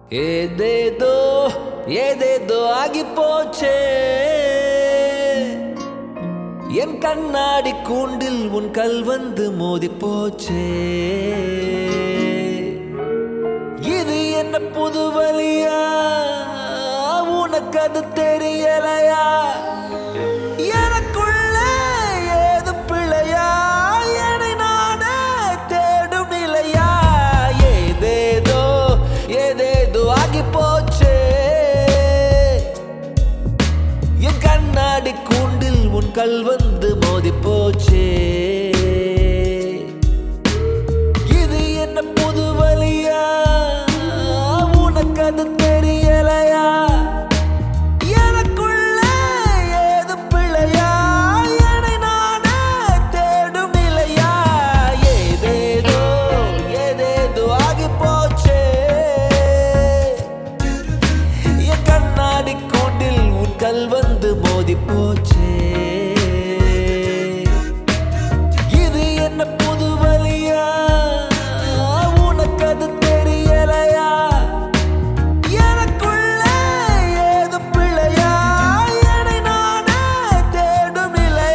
ஏதேதோ ஏதேதோ ஆகி போச்சே என் கண்ணாடி கூண்டில் உன் கல் வந்து மோதி போச்சே இது என்ன புது வழியா உனக்கு அது தெரியலையா எனக்குள்ளே ஏது பிழையா என்னை நானே தேடும் நிலையா ஏதேதோ ஏதேதோ ஆகி போச்சே என் கண்ணாடி கூண்டில் உன் கல் வந்து மோதி போச்சே இது என்ன புது வழியா உனக்கு அது தெரியலையா எனக்குள்ளே ஏது பிழையா என்னை நானே தேடும் நிலையா ஏதேதோ ஏதேதோ ஆகி போச்சே என் கண்ணாடி கூண்டில் உன் கல் வந்து மோதி போச்சே